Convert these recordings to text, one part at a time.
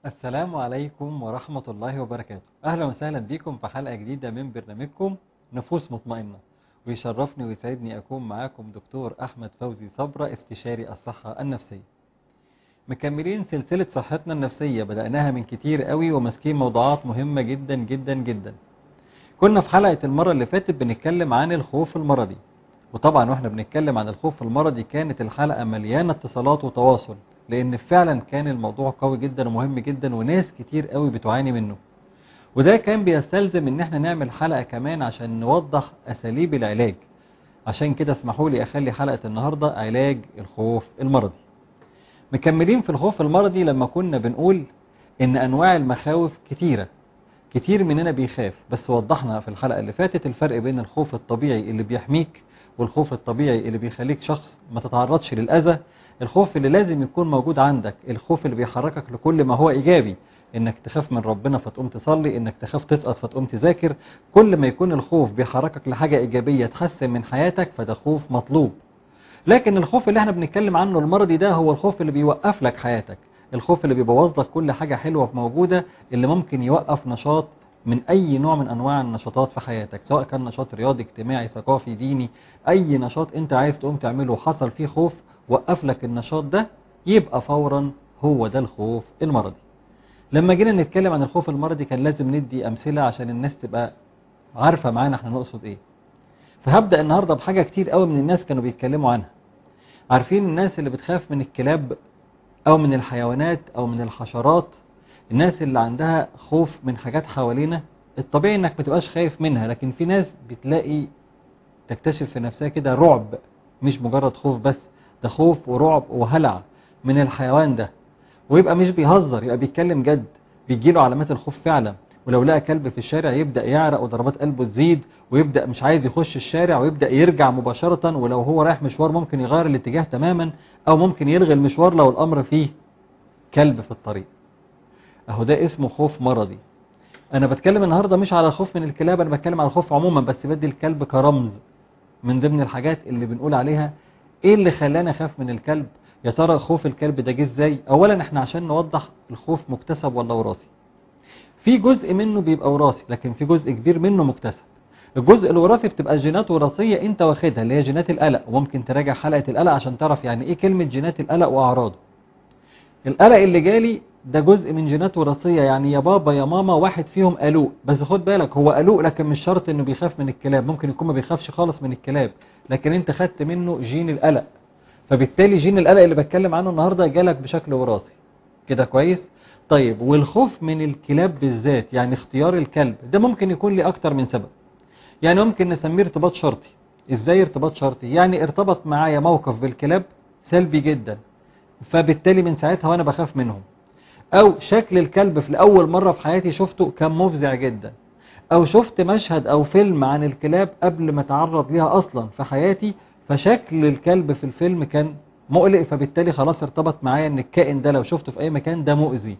السلام عليكم ورحمة الله وبركاته أهلا وسهلا بكم في حلقة جديدة من برنامجكم نفوس مطمئنة ويشرفني ويسعدني أكون معاكم دكتور أحمد فوزي صبرة استشاري الصحة النفسية مكملين سلسلة صحتنا النفسية بدأناها من كتير قوي وماسكين موضوعات مهمة جدا جدا جدا كنا في حلقة المرة اللي فاتت بنتكلم عن الخوف المرضي وطبعا واحنا بنتكلم عن الخوف المرضي كانت الحلقة مليانة اتصالات وتواصل لان فعلا كان الموضوع قوي جدا ومهم جدا وناس كتير قوي بتعاني منه وده كان بيستلزم ان احنا نعمل حلقة كمان عشان نوضح اساليب العلاج عشان كده اسمحوا لي اخلي حلقة النهاردة علاج الخوف المرضي مكملين في الخوف المرضي لما كنا بنقول ان انواع المخاوف كتيرة كتير مننا بيخاف بس وضحنا في الحلقة اللي فاتت الفرق بين الخوف الطبيعي اللي بيحميك والخوف الطبيعي اللي بيخليك شخص ما تتعرضش للأذى الخوف اللي لازم يكون موجود عندك الخوف اللي بيحركك لكل ما هو إيجابي انك تخاف من ربنا فتقوم تصلي انك تخاف تسقط فتقوم تذاكر كل ما يكون الخوف بيحركك لحاجة إيجابية تحسن من حياتك فده خوف مطلوب لكن الخوف اللي احنا بنتكلم عنه المرضي ده هو الخوف اللي بيوقف لك حياتك الخوف اللي بيبوظ لك كل حاجة حلوة موجودة اللي ممكن يوقف نشاط من أي نوع من أنواع النشاطات في حياتك سواء كان نشاط رياضي اجتماعي ثقافي ديني أي نشاط أنت عايز تقوم تعمله وحصل فيه خوف وقف لك النشاط ده يبقى فورا هو ده الخوف المرضي لما جينا نتكلم عن الخوف المرضي كان لازم ندي أمثلة عشان الناس تبقى عارفة معانا احنا نقصد ايه فهبدأ النهاردة بحاجة كتير قوي من الناس كانوا بيتكلموا عنها عارفين الناس اللي بتخاف من الكلاب أو من الحيوانات أو من الحشرات الناس اللي عندها خوف من حاجات حوالينا الطبيعي انك ما تبقاش خايف منها لكن في ناس بتلاقي تكتشف في نفسها كده رعب مش مجرد خوف بس ده خوف ورعب وهلع من الحيوان ده ويبقى مش بيهزر يبقى بيتكلم جد بيجيله علامات الخوف فعلا ولو لقى كلب في الشارع يبدأ يعرق وضربات قلبه تزيد ويبدأ مش عايز يخش الشارع ويبدأ يرجع مباشرة ولو هو رايح مشوار ممكن يغير الاتجاه تماما او ممكن يلغي المشوار لو الامر فيه كلب في الطريق اهو ده اسمه خوف مرضي انا بتكلم النهاردة مش على الخوف من الكلاب انا بتكلم على الخوف عموما بس بدي الكلب كرمز من ضمن الحاجات اللي بنقول عليها ايه اللي خلاني اخاف من الكلب يا ترى خوف الكلب ده جه ازاي اولا احنا عشان نوضح الخوف مكتسب ولا وراثي في جزء منه بيبقى وراثي لكن في جزء كبير منه مكتسب الجزء الوراثي بتبقى جينات وراثية انت واخدها اللي هي جينات القلق وممكن تراجع حلقة القلق عشان تعرف يعني ايه كلمة جينات القلق واعراضه القلق اللي جالي ده جزء من جينات وراثية يعني يا بابا يا ماما واحد فيهم قلوق بس خد بالك هو قلوق لكن مش شرط انه بيخاف من الكلاب ممكن يكون ما بيخافش خالص من الكلاب لكن انت خدت منه جين القلق فبالتالي جين القلق اللي بتكلم عنه النهاردة جالك بشكل وراثي كده كويس طيب والخوف من الكلاب بالذات يعني اختيار الكلب ده ممكن يكون لي اكتر من سبب يعني ممكن نسميه ارتباط شرطي ازاي ارتباط شرطي يعني ارتبط معايا موقف بالكلاب سلبي جدا فبالتالي من ساعتها وانا بخاف منهم او شكل الكلب في الاول مرة في حياتي شفته كان مفزع جدا او شفت مشهد او فيلم عن الكلاب قبل ما اتعرض ليها اصلا في حياتي فشكل الكلب في الفيلم كان مقلق فبالتالي خلاص ارتبط معايا ان الكائن ده لو شفته في اي مكان ده مؤذي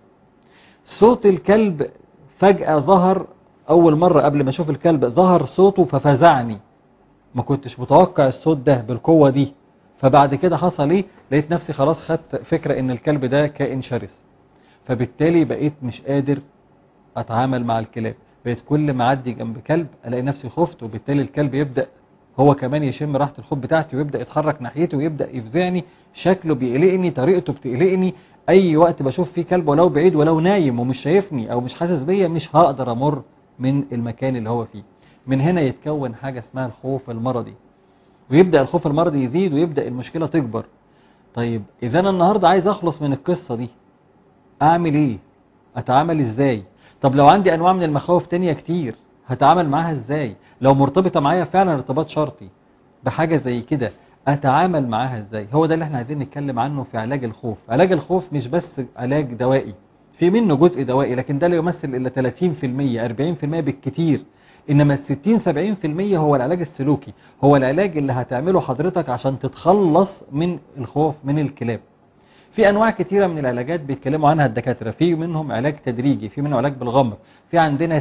صوت الكلب فجأة ظهر اول مرة قبل ما اشوف الكلب ظهر صوته ففزعني ما كنتش متوقع الصوت ده بالقوة دي فبعد كده حصل ايه لقيت نفسي خلاص خدت فكرة ان الكلب ده كائن شرس فبالتالي بقيت مش قادر اتعامل مع الكلاب بقيت كل ما اعدي جنب كلب الاقي نفسي خفت وبالتالي الكلب يبدأ هو كمان يشم راحة الخوف بتاعتي ويبدأ يتحرك ناحيتي ويبدأ يفزعني شكله بيقلقني طريقته بتقلقني اي وقت بشوف فيه كلب ولو بعيد ولو نايم ومش شايفني او مش حاسس بيا مش هقدر امر من المكان اللي هو فيه من هنا يتكون حاجة اسمها الخوف المرضي ويبدأ الخوف المرضي يزيد ويبدأ المشكلة تكبر طيب اذا انا النهاردة عايز اخلص من القصة دي اعمل ايه اتعامل ازاي طب لو عندي انواع من المخاوف تانية كتير هتعامل معاها ازاي لو مرتبطة معايا فعلا ارتباط شرطي بحاجة زي كده اتعامل معاها ازاي هو ده اللي احنا عايزين نتكلم عنه في علاج الخوف علاج الخوف مش بس علاج دوائي في منه جزء دوائي لكن ده لا يمثل الا 30% 40% بالكتير انما ال 60 70% هو العلاج السلوكي هو العلاج اللي هتعمله حضرتك عشان تتخلص من الخوف من الكلاب في انواع كتيرة من العلاجات بيتكلموا عنها الدكاترة في منهم علاج تدريجي في منه علاج بالغمر في عندنا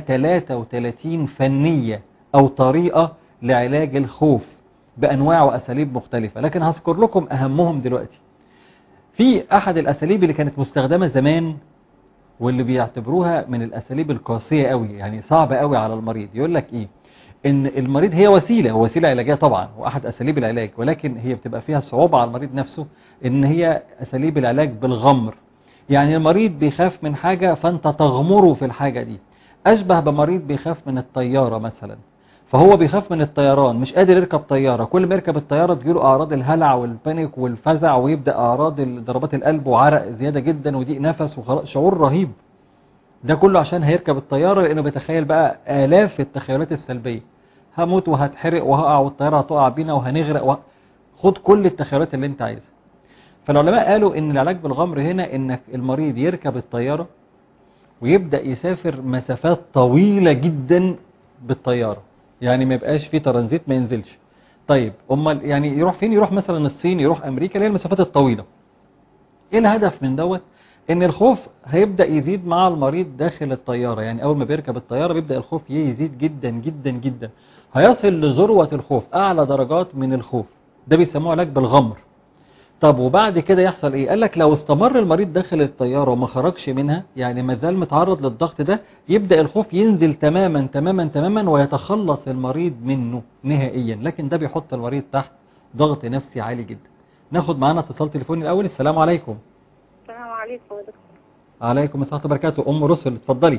33 فنية او طريقة لعلاج الخوف بانواع واساليب مختلفة لكن هذكر لكم اهمهم دلوقتي في احد الاساليب اللي كانت مستخدمة زمان واللي بيعتبروها من الاساليب القاسيه قوي يعني صعبه قوي على المريض يقول لك ايه ان المريض هي وسيله وسيله علاجيه طبعا واحد اساليب العلاج ولكن هي بتبقى فيها صعوبه على المريض نفسه ان هي اساليب العلاج بالغمر يعني المريض بيخاف من حاجه فانت تغمره في الحاجه دي اشبه بمريض بيخاف من الطياره مثلا فهو بيخاف من الطيران مش قادر يركب طيارة كل ما يركب الطيارة تجيله أعراض الهلع والبانيك والفزع ويبدأ أعراض ضربات القلب وعرق زيادة جدا وضيق نفس وشعور رهيب ده كله عشان هيركب الطيارة لأنه بيتخيل بقى آلاف التخيلات السلبية هموت وهتحرق وهقع والطيارة هتقع بينا وهنغرق و... خد كل التخيلات اللي انت عايزها فالعلماء قالوا ان العلاج بالغمر هنا انك المريض يركب الطيارة ويبدأ يسافر مسافات طويلة جدا بالطيارة يعني ما يبقاش في ترانزيت ما ينزلش طيب امال يعني يروح فين يروح مثلا الصين يروح امريكا اللي هي المسافات الطويله ايه الهدف من دوت ان الخوف هيبدا يزيد مع المريض داخل الطياره يعني اول ما بيركب الطياره بيبدا الخوف يزيد جدا جدا جدا هيصل لذروه الخوف اعلى درجات من الخوف ده بيسموه علاج بالغمر طب وبعد كده يحصل ايه قال لك لو استمر المريض داخل الطيارة وما خرجش منها يعني ما زال متعرض للضغط ده يبدأ الخوف ينزل تماما تماما تماما ويتخلص المريض منه نهائيا لكن ده بيحط المريض تحت ضغط نفسي عالي جدا ناخد معانا اتصال تليفوني الاول السلام عليكم السلام عليكم يا دكتور عليكم السلام وبركاته ام رسل اتفضلي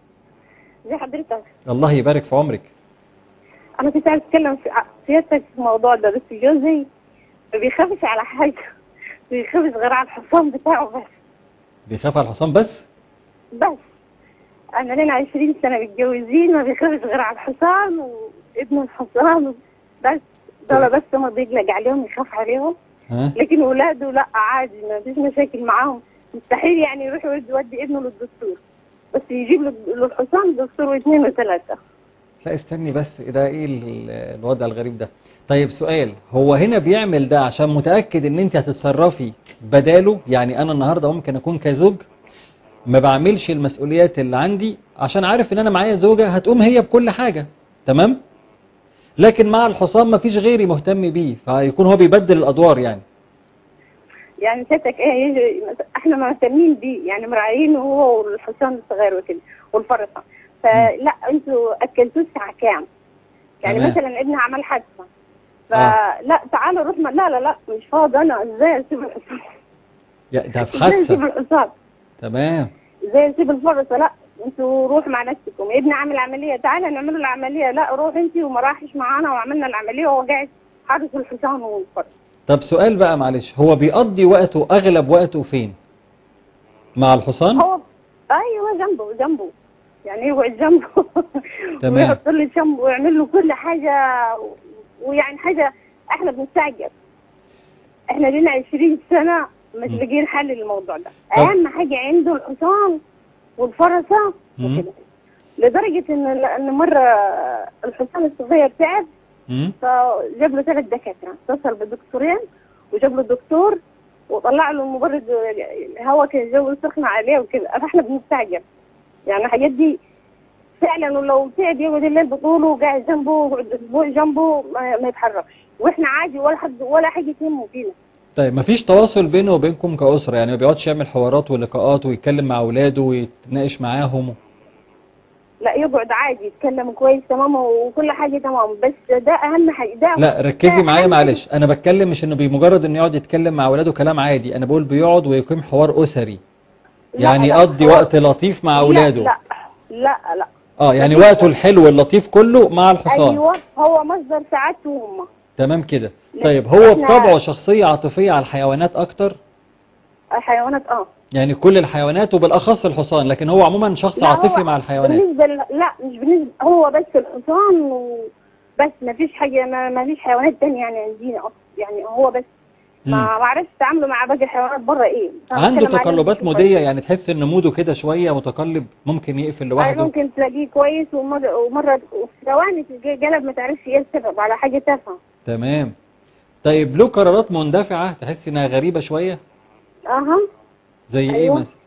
ازي حضرتك الله يبارك في عمرك انا كنت عايز اتكلم في سيادتك في الموضوع ده بس جوزي ما بيخافش على حاجه ما بيخافش غير على الحصان بتاعه بس بيخاف على الحصان بس بس انا لنا 20 سنه متجوزين ما بيخافش غير على الحصان وابن الحصان بس دول بس ما بيقلق عليهم يخاف عليهم ها لكن ولاده لا عادي ما فيش مشاكل معاهم مستحيل يعني يروح يودي ابنه للدكتور بس يجيب له للحصان دكتور واثنين وثلاثه لا استني بس ده ايه ال- الوضع الغريب ده طيب سؤال هو هنا بيعمل ده عشان متأكد ان انت هتتصرفي بداله يعني انا النهاردة ممكن اكون كزوج ما بعملش المسؤوليات اللي عندي عشان عارف ان انا معايا زوجة هتقوم هي بكل حاجة تمام لكن مع الحصان ما فيش غيري مهتم بيه فيكون هو بيبدل الادوار يعني يعني سيادتك ايه يجي احنا مهتمين بيه يعني مراعينه هو والحصان الصغير وكده والفرسه فلا انتوا اكلتوه الساعه كام؟ يعني تمام. مثلا ابني عمل حادثه آه. فلا تعالوا نروح م- لا لا لا مش فاضي انا ازاي اسيب الحصان؟ يا ده في ازاي اسيب حادثة الحصان؟ تمام ازاي اسيب الفرسه؟ لا انتوا روحوا مع نفسكم ابني عامل عمليه تعالى نعمل له العمليه لا روح انت وما راحش معانا وعملنا العمليه وهو قاعد حارس الحصان والفرس طب سؤال بقى معلش هو بيقضي وقته اغلب وقته فين مع الحصان هو ايوه جنبه جنبه يعني يقعد جنبه تمام. ويحط له جنبه ويعمل له كل حاجه ويعني حاجه احنا بنستعجب احنا لنا 20 سنه مش مم. لاقيين حل للموضوع ده طب. اهم حاجه عنده الحصان والفرسه مم. وكده لدرجه ان ان مره الحصان الصغير تعب مم؟ فجاب له ثلاث دكاتره اتصل بدكتورين وجاب له دكتور وطلع له مبرد هواء كان الجو سخن عليه وكده فاحنا بنستعجب يعني الحاجات دي فعلا ولو تعب يقعد الليل بطوله قاعد جنبه ويقعد اسبوع جنبه ما, ما يتحركش واحنا عادي ولا حد ولا حاجه تهمه فينا طيب مفيش تواصل بينه وبينكم كأسرة يعني ما بيقعدش يعمل حوارات ولقاءات ويتكلم مع اولاده ويتناقش معاهم لا يقعد عادي يتكلم كويس تمام وكل حاجه تمام بس ده اهم حاجه ده لا ركزي ده معايا أهم معلش انا بتكلم مش انه بمجرد انه يقعد يتكلم مع اولاده كلام عادي انا بقول بيقعد ويقيم حوار اسري لا، يعني لا، يقضي هو- وقت لطيف مع اولاده لا لا لا, لا. اه يعني مفيش وقته الحلو اللطيف كله مع الحصان ايوه هو مصدر سعادته هم تمام كده لا، طيب هو إحنا- بطبعه شخصية عاطفية على الحيوانات اكتر الحيوانات اه يعني كل الحيوانات وبالاخص الحصان لكن هو عموما شخص لا، عاطفي هو مع الحيوانات بالنسبه ل... لا مش بالنسبه هو بس الحصان وبس ما فيش حاجه ما, ما فيش حيوانات تانية يعني عندنا اصلا يعني هو بس ما مم. ما اعرفش تعامله مع باقي الحيوانات بره ايه أنا عنده بتكلم عليه تقلبات بشوف مودية يعني تحس ان موده كده شوية متقلب ممكن يقفل يعني لوحده ممكن تلاقيه كويس ومره ومره في ثواني تلاقيه قلب ما تعرفش ايه السبب على حاجه تافهه تمام طيب له قرارات مندفعة تحس انها غريبة شوية اها زي ايه أيوة. مثلا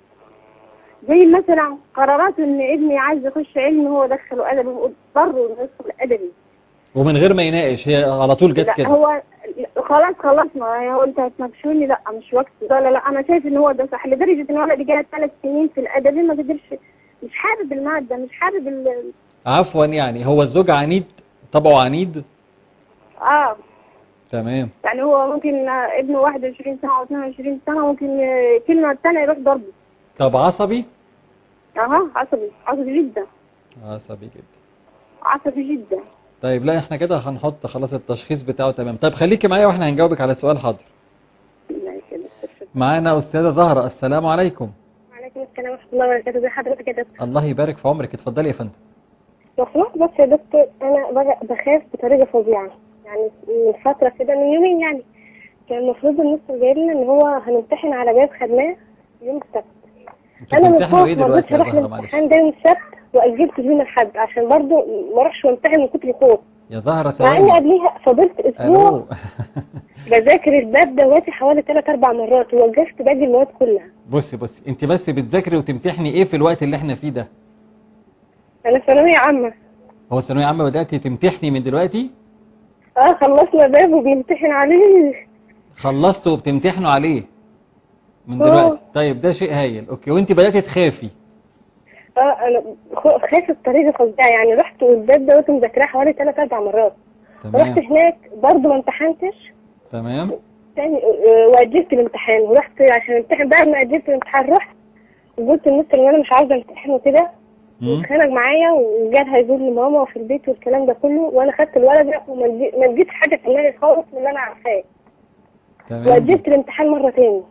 زي مثلا قرارات ان ابني عايز يخش علمي هو دخله ادبي واضطروا انه يدخل ادبي ومن غير ما يناقش هي على طول جت لا كده هو خلاص خلاص ما هو انت هتناقشوني لا مش وقت لا لا لا انا شايف ان هو ده صح لدرجه ان ولدي قاعد ثلاث سنين في الادبي ما قدرش مش حابب الماده مش حابب ال عفوا يعني هو الزوج عنيد طبعه عنيد اه تمام يعني هو ممكن ابنه 21 سنه او 22 سنه ممكن آه، كلمه ثانيه يروح ضربه طب عصبي اها عصبي عصبي جدا عصبي جدا عصبي جدا طيب لا احنا كده هنحط خلاص التشخيص بتاعه تمام طيب خليكي معايا واحنا هنجاوبك على السؤال حاضر لا كده معانا استاذه زهره السلام عليكم وعليكم السلام ورحمه الله وبركاته زي حضرتك يا دكتور الله يبارك في عمرك اتفضلي يا فندم لو سمحت بس يا دكتور انا بغ- بخاف بطريقه فظيعه يعني من فتره كده من يومين يعني كان المفروض المستر جاي لنا ان هو هنمتحن على باب خدناه يوم السبت انتوا انا من بتمتحنوا خوف ايه ما دلوقتي رضيتش يا اروح زهره معلش الامتحان ده يوم السبت واجلت يوم الاحد عشان برضو ما اروحش وامتحن من كتر الخوف يا زهره مع اني ثواني قبليها فضلت اسبوع الو بذاكر الباب دواتي حوالي ثلاث اربع مرات ووقفت باقي المواد كلها بصي بصي انت بس بتذاكري وتمتحني ايه في الوقت اللي احنا فيه ده انا ثانويه عامه هو ثانويه عامه بداتي تمتحني من دلوقتي اه خلصنا باب وبيمتحن عليه خلصت وبتمتحنوا عليه من اه. دلوقتي طيب ده شيء هايل اوكي وانت بداتي تخافي اه انا خ- خايفه بطريقه فظيعه يعني رحت والباب دوت مذاكراه حوالي ثلاث اربع مرات رحت تمام هناك برضه ما امتحنتش تمام تاني اه، واجلت الامتحان ورحت عشان امتحن بعد ما اجلت الامتحان رحت وقلت للمستر ان انا مش عاوزه امتحن وكده مم. واتخانق معايا وقال هيزور لي ماما في البيت والكلام ده كله وانا خدت الولد ده وما لقي- ما لقيتش حاجه في دماغي خالص من اللي انا عارفاه تمام واجلت الامتحان مره تاني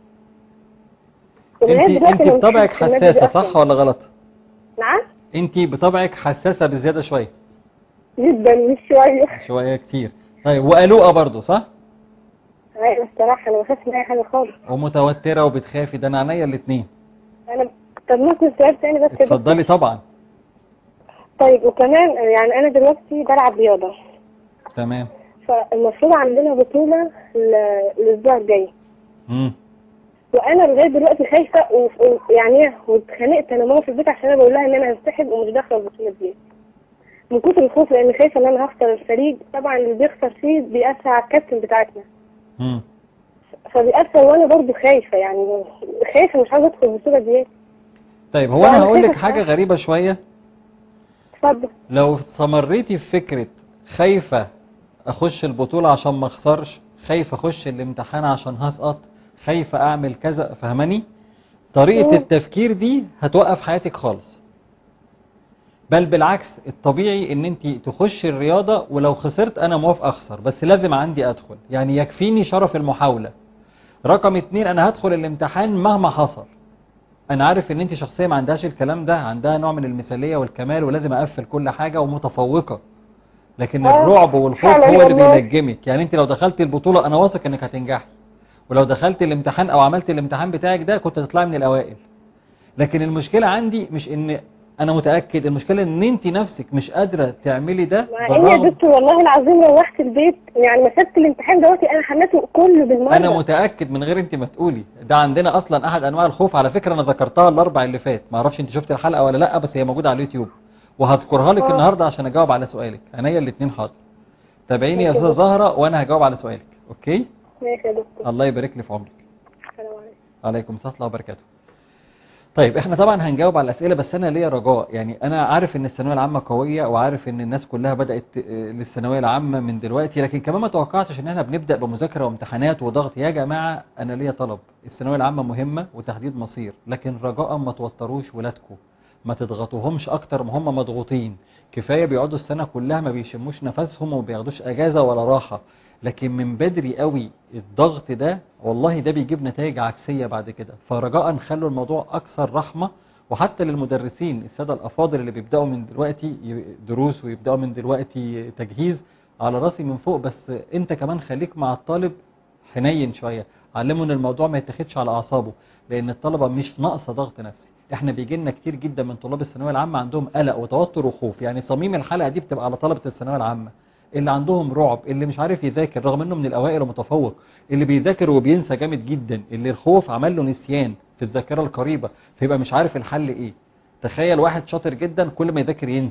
ولغاية انت دلوقتي انت أنا مش بطبعك حاسة بالنادي حساسه ده صح أصلاً. ولا غلط نعم انت بطبعك حساسه بزياده شويه جدا مش شويه شويه كتير طيب وقلوقه برضو صح ايوه الصراحه انا بخاف من اي حاجه خالص ومتوتره وبتخافي ده انا عينيا الاثنين انا طب ممكن سؤال تاني بس كده اتفضلي طبعا طيب وكمان يعني انا دلوقتي بلعب رياضه تمام فالمفروض عندنا بطوله ال- الاسبوع الجاي امم وانا لغايه دلوقتي خايفه ويعني واتخانقت انا ماما في البيت عشان انا بقول لها ان انا هنسحب ومش داخله البطوله دي من كتر الخوف لان خايفه ان انا هخسر الفريق طبعا اللي بيخسر فيه بيأثر على الكابتن بتاعتنا امم فبيأثر وانا برضو خايفه يعني خايفه مش عاوزه ادخل البطوله دي طيب هو انا أنا هقول لك خايفة حاجه بصراحة. غريبه شويه اتفضل لو استمريتي في فكره خايفه اخش البطوله عشان ما اخسرش خايفه اخش الامتحان عشان هسقط خايفه اعمل كذا فهماني طريقه مم. التفكير دي هتوقف حياتك خالص بل بالعكس الطبيعي ان انت تخشي الرياضه ولو خسرت انا موافق اخسر بس لازم عندي ادخل يعني يكفيني شرف المحاوله رقم اتنين انا هدخل الامتحان مهما حصل انا عارف ان انت شخصيه ما عندهاش الكلام ده عندها نوع من المثاليه والكمال ولازم اقفل كل حاجه ومتفوقه لكن آه، الرعب والخوف فعلا هو اللي والله. بينجمك يعني انت لو دخلت البطوله انا واثق انك هتنجحي ولو دخلت الامتحان او عملت الامتحان بتاعك ده كنت هتطلعي من الاوائل لكن المشكله عندي مش ان انا متاكد المشكله ان انت نفسك مش قادره تعملي ده مع ان يا بالرغم دكتور والله العظيم روحت البيت يعني مسكت الامتحان دلوقتي انا حملته كله بالمره انا متاكد من غير انت ما تقولي ده عندنا اصلا احد انواع الخوف على فكره انا ذكرتها الاربع اللي فات ما اعرفش انت شفت الحلقه ولا لا بس هي موجوده على اليوتيوب وهذكرها لك آه. النهارده عشان اجاوب على سؤالك عينيا الاثنين حاضر تابعيني يا ماشي يا استاذه زهره وانا هجاوب على سؤالك اوكي ماشي يا دكتور الله يبارك لي في عمرك السلام عليكم عليكم السلام ورحمه الله وبركاته طيب احنا طبعا هنجاوب على الاسئله بس انا ليا رجاء يعني انا عارف ان الثانويه العامه قويه وعارف ان الناس كلها بدات آه، للثانويه العامه من دلوقتي لكن كمان ما توقعتش ان احنا بنبدا بمذاكره وامتحانات وضغط يا جماعه انا ليا طلب الثانويه العامه مهمه وتحديد مصير لكن رجاء ما توتروش ولادكم ما تضغطوهمش اكتر ما هم مضغوطين كفايه بيقعدوا السنه كلها ما بيشموش نفسهم وما بياخدوش اجازه ولا راحه لكن من بدري قوي الضغط ده والله ده بيجيب نتائج عكسية بعد كده فرجاء خلوا الموضوع أكثر رحمة وحتى للمدرسين السادة الأفاضل اللي بيبدأوا من دلوقتي ي- دروس ويبدأوا من دلوقتي تجهيز على راسي من فوق بس انت كمان خليك مع الطالب حنين شوية علمه ان الموضوع ما يتاخدش على أعصابه لأن الطلبة مش ناقصة ضغط نفسي احنا بيجي لنا كتير جدا من طلاب الثانويه العامه عندهم قلق وتوتر وخوف يعني صميم الحلقه دي بتبقى على طلبه الثانويه العامه اللي عندهم رعب اللي مش عارف يذاكر رغم انه من الاوائل ومتفوق اللي بيذاكر وبينسى جامد جدا اللي الخوف عمل له نسيان في الذاكره القريبه فيبقى مش عارف الحل ايه تخيل واحد شاطر جدا كل ما يذاكر ينسى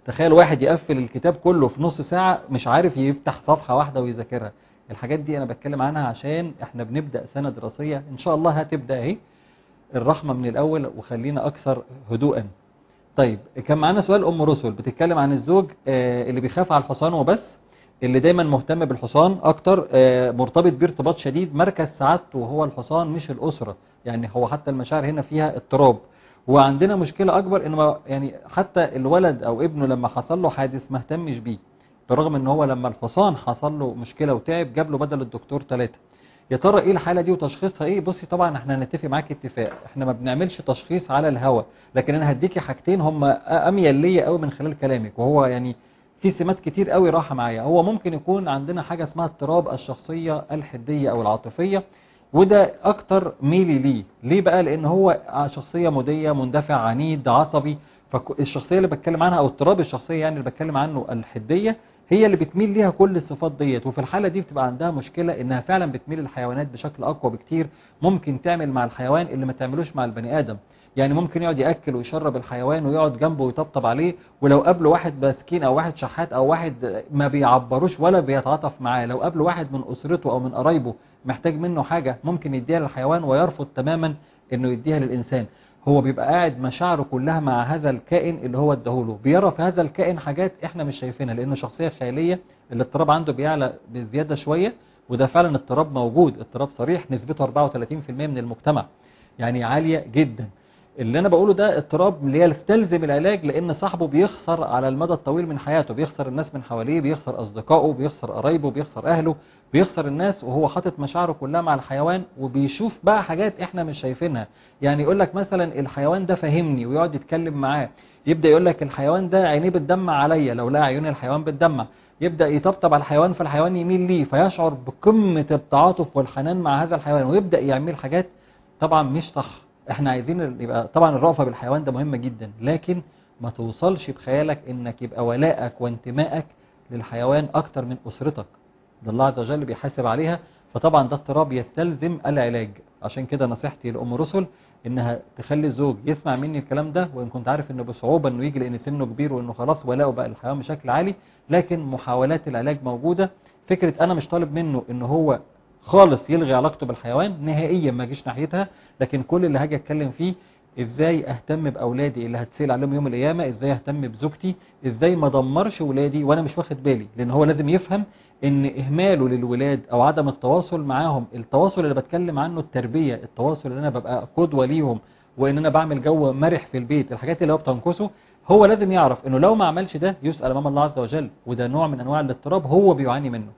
تخيل واحد يقفل الكتاب كله في نص ساعة مش عارف يفتح صفحة واحدة ويذاكرها الحاجات دي انا بتكلم عنها عشان احنا بنبدأ سنة دراسية ان شاء الله هتبدأ اهي الرحمة من الاول وخلينا اكثر هدوءا طيب كان معانا سؤال ام رسل بتتكلم عن الزوج آه، اللي بيخاف على الحصان وبس اللي دايما مهتم بالحصان اكتر آه، مرتبط بارتباط شديد مركز سعادته هو الحصان مش الاسرة يعني هو حتى المشاعر هنا فيها اضطراب وعندنا مشكلة اكبر ان ما- يعني حتى الولد او ابنه لما حصل له حادث ما اهتمش بيه بالرغم ان هو لما الحصان حصل له مشكلة وتعب جاب له بدل الدكتور ثلاثة يا ترى ايه الحالة دي وتشخيصها ايه بصي طبعا احنا هنتفق معاك اتفاق احنا ما بنعملش تشخيص على الهوا لكن انا هديكي حاجتين هم اميل ليا قوي من خلال كلامك وهو يعني في سمات كتير قوي راحة معايا هو ممكن يكون عندنا حاجة اسمها اضطراب الشخصية الحدية او العاطفية وده اكتر ميلي ليه ليه بقى لان هو شخصية مدية مندفع عنيد عصبي فالشخصية اللي بتكلم عنها او اضطراب الشخصية يعني اللي بتكلم عنه الحدية هي اللي بتميل ليها كل الصفات ديت وفي الحالة دي بتبقى عندها مشكلة انها فعلا بتميل للحيوانات بشكل اقوى بكتير ممكن تعمل مع الحيوان اللي ما تعملوش مع البني ادم يعني ممكن يقعد ياكل ويشرب الحيوان ويقعد جنبه ويطبطب عليه ولو قابله واحد مسكين او واحد شحات او واحد ما بيعبروش ولا بيتعاطف معاه لو قابله واحد من اسرته او من قرايبه محتاج منه حاجة ممكن يديها للحيوان ويرفض تماما انه يديها للانسان هو بيبقى قاعد مشاعره كلها مع هذا الكائن اللي هو اداهوله بيرى في هذا الكائن حاجات احنا مش شايفينها لانه شخصية خيالية الاضطراب عنده بيعلى بزيادة شوية وده فعلا اضطراب موجود اضطراب صريح نسبته 34% من المجتمع يعني عالية جدا اللي انا بقوله ده اضطراب اللي هي يستلزم العلاج لان صاحبه بيخسر على المدى الطويل من حياته بيخسر الناس من حواليه بيخسر اصدقائه بيخسر قرايبه بيخسر اهله بيخسر الناس وهو حاطط مشاعره كلها مع الحيوان وبيشوف بقى حاجات احنا مش شايفينها يعني يقول لك مثلا الحيوان ده فهمني ويقعد يتكلم معاه يبدا يقول لك الحيوان ده عينيه بتدمع عليا لو لقى عيون الحيوان بتدمع يبدا يطبطب على الحيوان فالحيوان يميل ليه فيشعر بقمه التعاطف والحنان مع هذا الحيوان ويبدا يعمل حاجات طبعا مش صح احنا عايزين يبقى طبعا الرأفة بالحيوان ده مهمة جدا لكن ما توصلش بخيالك انك يبقى ولائك وانتمائك للحيوان اكتر من اسرتك ده الله عز وجل بيحاسب عليها فطبعا ده اضطراب يستلزم العلاج عشان كده نصيحتي لأم رسل انها تخلي الزوج يسمع مني الكلام ده وان كنت عارف انه بصعوبة انه يجي لان سنه كبير وانه خلاص ولاؤه بقى الحيوان بشكل عالي لكن محاولات العلاج موجودة فكرة انا مش طالب منه ان هو خالص يلغي علاقته بالحيوان نهائيا ما جيش ناحيتها لكن كل اللي هاجي اتكلم فيه ازاي اهتم باولادي اللي هتسال عليهم يوم القيامه ازاي اهتم بزوجتي ازاي ما دمرش ولادي وانا مش واخد بالي لان هو لازم يفهم ان اهماله للولاد او عدم التواصل معاهم التواصل اللي بتكلم عنه التربيه التواصل اللي انا ببقى قدوه ليهم وان انا بعمل جو مرح في البيت الحاجات اللي هو بتنقصه هو لازم يعرف انه لو ما عملش ده يسال امام الله عز وجل وده نوع من انواع الاضطراب هو بيعاني منه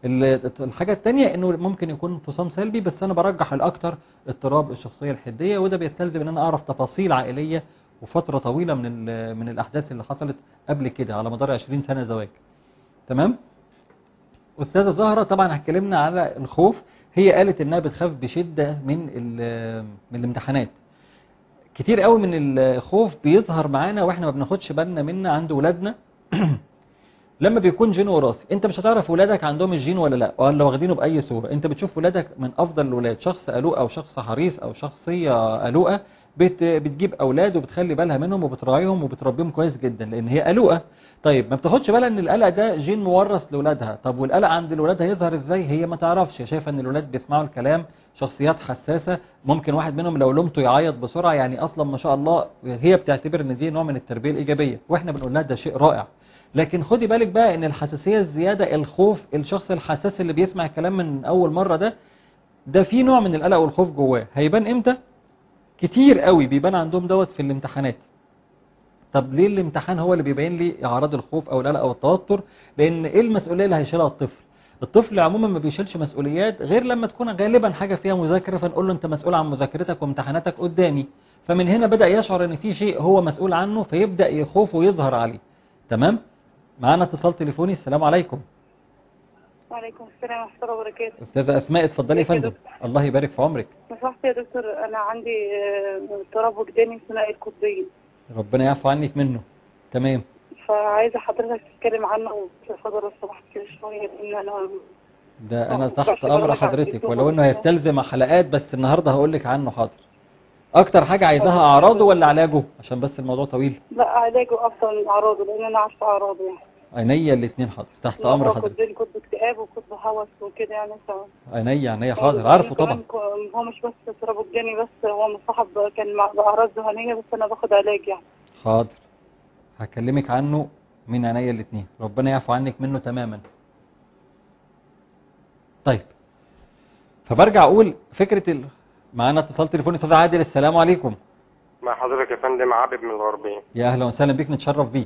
الحاجة التانية انه ممكن يكون انفصام سلبي بس انا برجح الاكتر اضطراب الشخصية الحدية وده بيستلزم ان انا اعرف تفاصيل عائلية وفترة طويلة من من الاحداث اللي حصلت قبل كده على مدار 20 سنة زواج تمام استاذة زهرة طبعا اتكلمنا على الخوف هي قالت انها بتخاف بشدة من من الامتحانات كتير قوي من الخوف بيظهر معانا واحنا ما بناخدش بالنا منه عند ولادنا لما بيكون جين وراثي انت مش هتعرف ولادك عندهم الجين ولا لا ولا واخدينه باي صوره انت بتشوف ولادك من افضل الولاد شخص قلوق او شخص حريص او شخصيه قلوقه بت بتجيب اولاد وبتخلي بالها منهم وبتراعيهم وبتربيهم كويس جدا لان هي قلوقه طيب ما بتاخدش بالها ان القلق ده جين مورث لاولادها طب والقلق عند الولاد هيظهر ازاي هي ما تعرفش شايفه ان الولاد بيسمعوا الكلام شخصيات حساسه ممكن واحد منهم لو لومته يعيط بسرعه يعني اصلا ما شاء الله هي بتعتبر ان دي نوع من التربيه الايجابيه واحنا بنقول لها ده شيء رائع لكن خدي بالك بقى ان الحساسية الزيادة الخوف الشخص الحساس اللي بيسمع الكلام من اول مرة ده ده في نوع من القلق والخوف جواه هيبان امتى كتير قوي بيبان عندهم دوت في الامتحانات طب ليه الامتحان هو اللي بيبين لي اعراض الخوف او القلق او التوتر لان ايه المسؤولية اللي هيشيلها الطفل الطفل عموما ما بيشيلش مسؤوليات غير لما تكون غالبا حاجة فيها مذاكرة فنقول له انت مسؤول عن مذاكرتك وامتحاناتك قدامي فمن هنا بدأ يشعر ان في شيء هو مسؤول عنه فيبدأ يخوف ويظهر عليه تمام معانا اتصال تليفوني السلام عليكم وعليكم السلام ورحمة الله وبركاته استاذة اسماء اتفضلي يا فندم الله يبارك في عمرك نصحت يا دكتور انا عندي اضطراب وجداني ثنائي القطبين ربنا يعفو عنك منه تمام فعايزة حضرتك تتكلم عنه وتفضل لو سمحت كده شوية لان انا ده انا تحت امر حضرتك ولو انه هيستلزم حلقات بس النهارده هقول لك عنه حاضر اكتر حاجة عايزاها اعراضه ولا علاجه عشان بس الموضوع طويل لا علاجه افضل من اعراضه لان انا عارفه اعراضه يعني عينيا الاتنين حاضر تحت امر هو حضرتك كنت كنت اكتئاب وكنت هوس وكده يعني ف عينيا عينيا حاضر عارفه طبعا كمان ك- هو مش بس اضطراب الجاني بس هو مصاحب كان مع باعراض ذهنيه بس انا باخد علاج يعني حاضر هكلمك عنه من عينيا الاتنين ربنا يعفو عنك منه تماما طيب فبرجع اقول فكرة ال... معانا اتصال تليفوني استاذ عادل السلام عليكم مع حضرتك يا فندم عابد من الغربية يا اهلا وسهلا بيك نتشرف بيك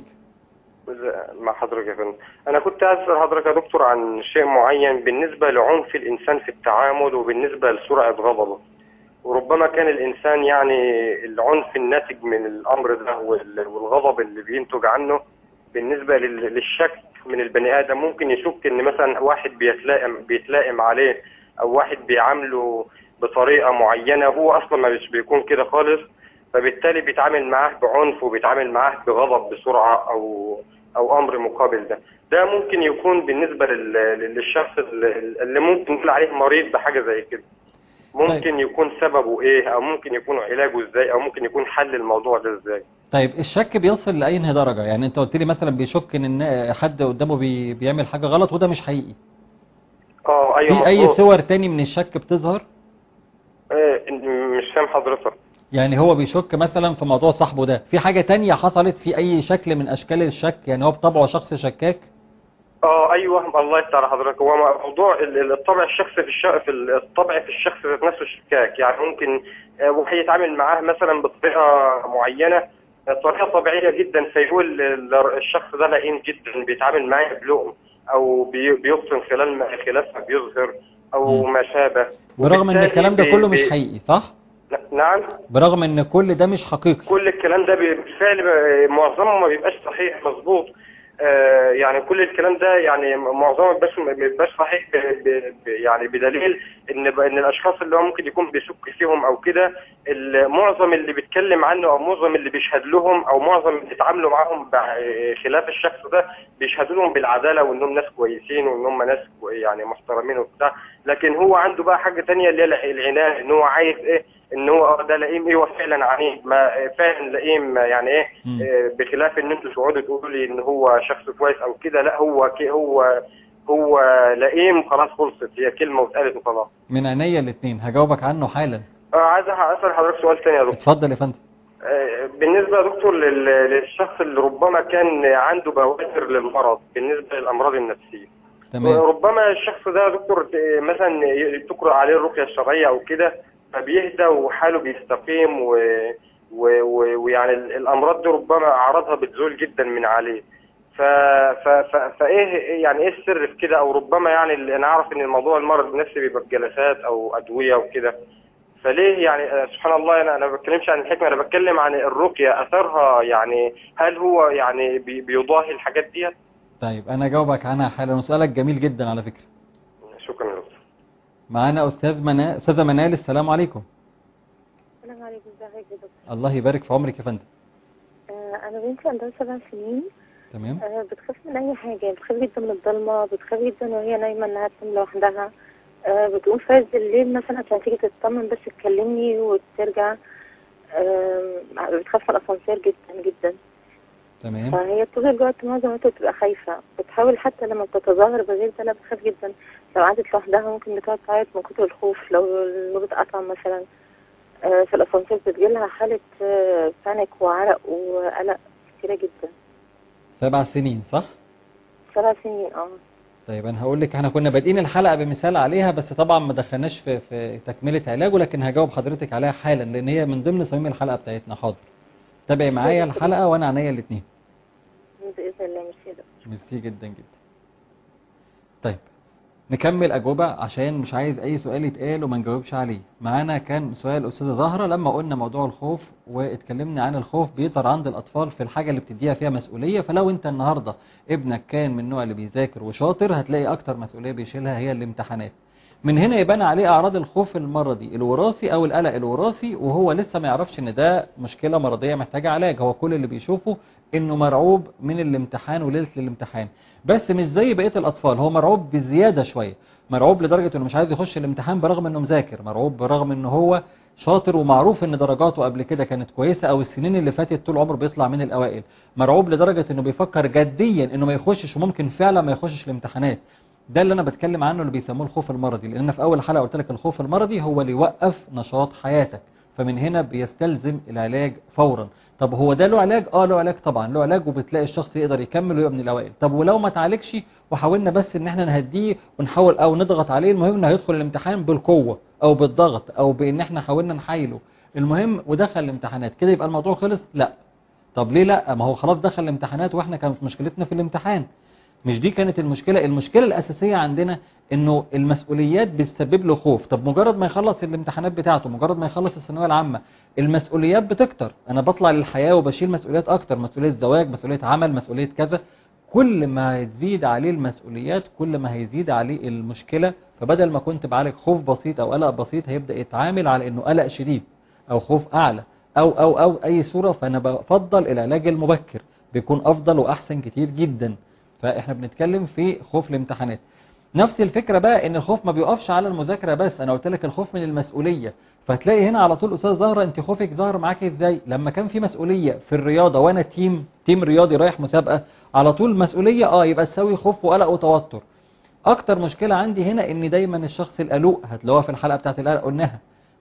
مع حضرتك يا فندم أنا كنت عايز أسأل حضرتك يا دكتور عن شيء معين بالنسبة لعنف الإنسان في التعامل وبالنسبة لسرعة غضبه وربما كان الإنسان يعني العنف الناتج من الأمر ده وال- والغضب اللي بينتج عنه بالنسبة لل- للشك من البني آدم ممكن يشك إن مثلا واحد بيتلائم بيتلائم عليه أو واحد بيعامله بطريقة معينة هو أصلا ما مش بيكون كده خالص فبالتالي بيتعامل معاه بعنف وبيتعامل معاه بغضب بسرعة أو أو أمر مقابل ده ده ممكن يكون بالنسبة لل- للشخص اللي اللي ممكن نقول عليه مريض بحاجة زي كده ممكن يكون سببه ايه او ممكن يكون علاجه ازاي او ممكن يكون حل الموضوع ده ازاي طيب الشك بيصل لأي انهي درجة يعني انت قلت لي مثلا بيشك ان إن حد قدامه بي... بيعمل حاجة غلط وده مش حقيقي اه ايوه في اي مظبوط. صور تاني من الشك بتظهر إيه مش فاهم حضرتك يعني هو بيشك مثلا في موضوع صاحبه ده في حاجة تانية حصلت في اي شكل من اشكال الشك يعني هو بطبعه شخص شكاك اه ايوه الله يفتح على حضرتك هو موضوع ال- ال- الطبع الشخصي في الش... في ال- الطبع في الشخص ذات نفسه شكاك يعني ممكن آه، واحد يتعامل معاه مثلا بطريقه معينه آه، طريقه طبيعيه جدا فيقول ال- الشخص ده لئيم جدا بيتعامل معايا بلؤم او بي- بيبطن خلال ما خلافها بيظهر او مم. ما شابه برغم ان وبالتالي الكلام ده بي- كله مش بي- حقيقي صح نعم برغم ان كل ده مش حقيقي كل الكلام ده بالفعل معظمه ما بيبقاش صحيح مظبوط آه، يعني كل الكلام ده يعني معظمه ما بيبقاش ما بيبقاش صحيح ب- ب- ب- يعني بدليل ان ب- ان الاشخاص اللي هو ممكن يكون بيشك فيهم او كده ال- معظم اللي بيتكلم عنه او معظم اللي بيشهد لهم او معظم اللي بيتعاملوا معاهم بع- خلاف الشخص ده بيشهدوا لهم بالعداله وانهم ناس كويسين وان هم ناس كو- يعني محترمين وبتاع لكن هو عنده بقى حاجه تانية اللي هي الع- العناد ان هو عايز ايه ان هو آه ده لئيم ايه هو فعلا عنيد ما فعلا لئيم يعني ايه مم. آه، بخلاف ان انتوا تقعدوا تقولوا لي ان هو شخص كويس او كده لا هو كي هو هو لئيم خلاص خلصت هي كلمه واتقالت وخلاص من عينيا الاتنين هجاوبك عنه حالا آه، عايز اسال حضرتك سؤال تاني يا دكتور اتفضل يا فندم آه، بالنسبه يا دكتور لل- للشخص اللي ربما كان عنده بوادر للمرض بالنسبه للامراض النفسيه تمام ربما الشخص ده يا دكتور ت- مثلا ي- تقرأ عليه الرقية الشرعية أو كده فبيهدى وحاله بيستقيم و... و... و... ويعني ال- الأمراض دي ربما أعراضها بتزول جدا من عليه ف... ف... ف... فإيه يعني إيه السر في كده أو ربما يعني ال- أنا أعرف إن الموضوع المرض النفسي بيبقى بجلسات أو أدوية وكده فليه يعني آه، سبحان الله أنا أنا ما بتكلمش عن الحكمة أنا بتكلم عن الرقية أثرها يعني هل هو يعني بي... بيضاهي الحاجات ديت؟ طيب انا اجاوبك عنها حالا وسؤالك جميل جدا على فكرة شكرا يا دكتور معانا استاذ منال استاذة منال السلام عليكم السلام عليكم ازيك يا دكتور الله يبارك في عمرك يا فندم آه، انا بنتي عندها سبع سنين تمام آه، بتخاف من اي حاجه بتخاف جدا من الضلمه بتخاف جدا وهي نايمه انها تنام لوحدها آه، بتقوم في عز الليل مثلا عشان تيجي تطمن بس تكلمني وترجع آه، بتخاف من الاسانسير جدا جدا تمام فهي طول الوقت معظم الوقت بتبقى خايفه بتحاول حتى لما بتتظاهر بغير ده لا بتخاف جدا لو قعدت لوحدها ممكن بتقعد تعيط من كتر الخوف لو النور اتقطع مثلا آه، في الاسانسير بتجيلها حاله آه، بانيك وعرق وقلق كتيره جدا سبع سنين صح سبع سنين اه طيب انا هقول لك احنا كنا بادئين الحلقة بمثال عليها بس طبعا ما دخلناش في في تكملة علاجه لكن هجاوب حضرتك عليها حالا لان هي من ضمن صميم الحلقة بتاعتنا حاضر تابعي معايا الحلقة وانا عينيا الاثنين باذن الله مش كده ميرسي جدا جدا طيب نكمل أجوبة عشان مش عايز أي سؤال يتقال وما نجاوبش عليه معانا كان سؤال أستاذة زهرة لما قلنا موضوع الخوف واتكلمنا عن الخوف بيظهر عند الأطفال في الحاجة اللي بتديها فيها مسؤولية فلو أنت النهاردة ابنك كان من النوع اللي بيذاكر وشاطر هتلاقي أكتر مسؤولية بيشيلها هي الامتحانات من هنا يبان عليه أعراض الخوف المرضي الوراثي أو القلق الوراثي وهو لسه ما يعرفش إن ده مشكلة مرضية محتاجة علاج هو كل اللي بيشوفه إنه مرعوب من الامتحان وليلة الامتحان بس مش زي بقية الأطفال هو مرعوب بزيادة شوية مرعوب لدرجة إنه مش عايز يخش الامتحان برغم إنه مذاكر مرعوب برغم إنه هو شاطر ومعروف ان درجاته قبل كده كانت كويسة او السنين اللي فاتت طول عمره بيطلع من الاوائل مرعوب لدرجة انه بيفكر جديا انه ما يخشش وممكن فعلا ما يخشش الامتحانات ده اللي انا بتكلم عنه اللي بيسموه الخوف المرضي لان أنا في اول حلقة قلت لك الخوف المرضي هو اللي يوقف نشاط حياتك فمن هنا بيستلزم العلاج فورا طب هو ده له علاج اه له علاج طبعا له علاج وبتلاقي الشخص يقدر يكمل ويبقى من الاوائل طب ولو ما تعالجش وحاولنا بس ان احنا نهديه ونحاول او نضغط عليه المهم انه هيدخل الامتحان بالقوه او بالضغط او بان احنا حاولنا نحايله المهم ودخل الامتحانات كده يبقى الموضوع خلص لا طب ليه لا ما هو خلاص دخل الامتحانات واحنا كانت مشكلتنا في الامتحان مش دي كانت المشكلة المشكلة الأساسية عندنا انه المسؤوليات بتسبب له خوف طب مجرد ما يخلص الامتحانات بتاعته مجرد ما يخلص الثانويه العامة المسؤوليات بتكتر انا بطلع للحياة وبشيل مسؤوليات اكتر مسؤولية زواج مسؤولية عمل مسؤولية كذا كل ما تزيد عليه المسؤوليات كل ما هيزيد عليه المشكلة فبدل ما كنت بعالج خوف بسيط او قلق بسيط هيبدأ يتعامل على انه قلق شديد او خوف اعلى او او او اي صورة فانا بفضل العلاج المبكر بيكون افضل واحسن كتير جدا فاحنا بنتكلم في خوف الامتحانات نفس الفكرة بقى ان الخوف ما بيقفش على المذاكرة بس انا قلت لك الخوف من المسؤولية فتلاقي هنا على طول استاذ زهرة انت خوفك ظهر معاكي ازاي لما كان في مسؤولية في الرياضة وانا تيم تيم رياضي رايح مسابقة على طول مسؤولية اه يبقى تساوي خوف وقلق وتوتر اكتر مشكلة عندي هنا ان دايما الشخص القلق هتلاقوها في الحلقة بتاعت القلق قلناها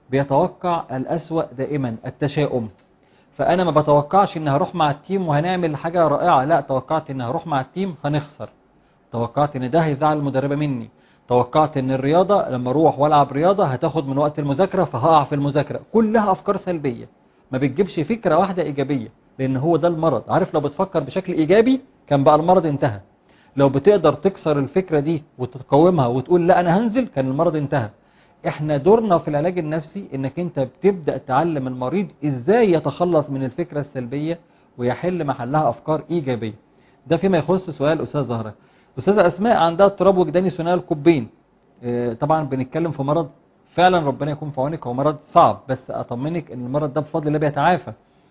بيتوقع الأسوأ دائما التشاؤم فأنا ما بتوقعش إن هروح مع التيم وهنعمل حاجة رائعة لا توقعت إن هروح مع التيم هنخسر توقعت إن ده هيزعل المدربة مني توقعت إن الرياضة لما أروح وألعب رياضة هتاخد من وقت المذاكرة فهقع في المذاكرة كلها أفكار سلبية ما بتجيبش فكرة واحدة إيجابية لأن هو ده المرض عارف لو بتفكر بشكل إيجابي كان بقى المرض انتهى لو بتقدر تكسر الفكرة دي وتقاومها وتقول لا أنا هنزل كان المرض انتهى احنا دورنا في العلاج النفسي انك انت بتبدأ تعلم المريض ازاي يتخلص من الفكرة السلبية ويحل محلها افكار ايجابية ده فيما يخص سؤال استاذ زهرة استاذة اسماء عندها اضطراب وجداني ثنائي القطبين اه طبعا بنتكلم في مرض فعلا ربنا يكون في عونك هو مرض صعب بس اطمنك ان المرض ده بفضل الله بيتعافى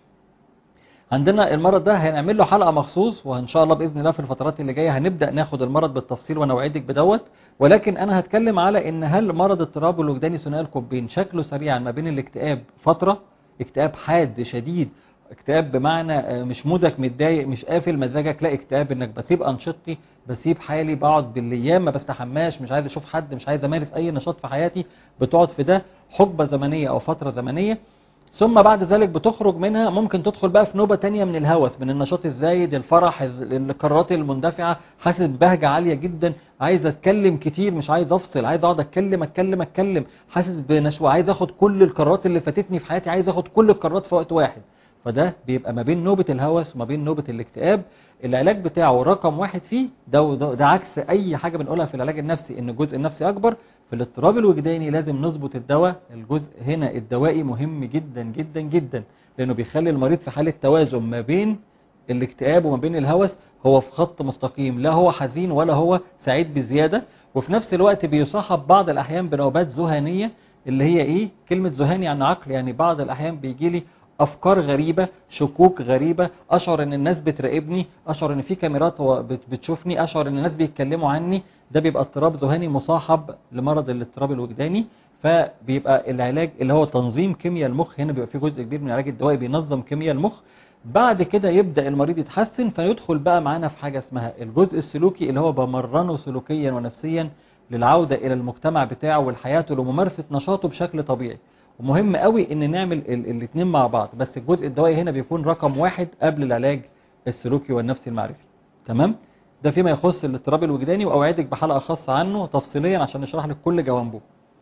عندنا المرض ده هنعمل له حلقة مخصوص وان شاء الله باذن الله في الفترات اللي جايه هنبدا ناخد المرض بالتفصيل وانا اوعدك بدوت ولكن انا هتكلم على ان هل مرض اضطراب الوجداني ثنائي القطبين شكله سريعا ما بين الاكتئاب فتره اكتئاب حاد شديد اكتئاب بمعنى مش مودك متضايق مش قافل مزاجك لا اكتئاب انك بسيب انشطتي بسيب حالي بقعد بالايام ما بستحماش مش عايز اشوف حد مش عايز امارس اي نشاط في حياتي بتقعد في ده حقبه زمنيه او فتره زمنيه ثم بعد ذلك بتخرج منها ممكن تدخل بقى في نوبة تانية من الهوس من النشاط الزايد الفرح القرارات المندفعة حاسس ببهجة عالية جدا عايز اتكلم كتير مش عايز افصل عايز اقعد اتكلم اتكلم اتكلم حاسس بنشوة عايز اخد كل القرارات اللي فاتتني في حياتي عايز اخد كل القرارات في وقت واحد فده بيبقى ما بين نوبة الهوس وما بين نوبة الاكتئاب العلاج بتاعه رقم واحد فيه ده, ده, ده عكس اي حاجة بنقولها في العلاج النفسي ان الجزء النفسي اكبر في الاضطراب الوجداني لازم نظبط الدواء الجزء هنا الدوائي مهم جدا جدا جدا لانه بيخلي المريض في حالة توازن ما بين الاكتئاب وما بين الهوس هو في خط مستقيم لا هو حزين ولا هو سعيد بزيادة وفي نفس الوقت بيصاحب بعض الاحيان بنوبات ذهانية اللي هي ايه كلمة ذهاني عن عقل يعني بعض الاحيان بيجي لي افكار غريبة شكوك غريبة اشعر ان الناس بتراقبني اشعر ان في كاميرات بتشوفني اشعر ان الناس بيتكلموا عني ده بيبقى اضطراب ذهاني مصاحب لمرض الاضطراب الوجداني فبيبقى العلاج اللي هو تنظيم كيمياء المخ هنا بيبقى فيه جزء كبير من العلاج الدوائي بينظم كيمياء المخ بعد كده يبدأ المريض يتحسن فيدخل بقى معانا في حاجة اسمها الجزء السلوكي اللي هو بمرنه سلوكيا ونفسيا للعودة الى المجتمع بتاعه والحياة لممارسة نشاطه بشكل طبيعي ومهم قوي ان نعمل الاثنين مع بعض بس الجزء الدوائي هنا بيكون رقم واحد قبل العلاج السلوكي والنفسي المعرفي تمام ده فيما يخص الاضطراب الوجداني واوعدك بحلقة خاصة عنه تفصيليا عشان نشرح لك كل جوانبه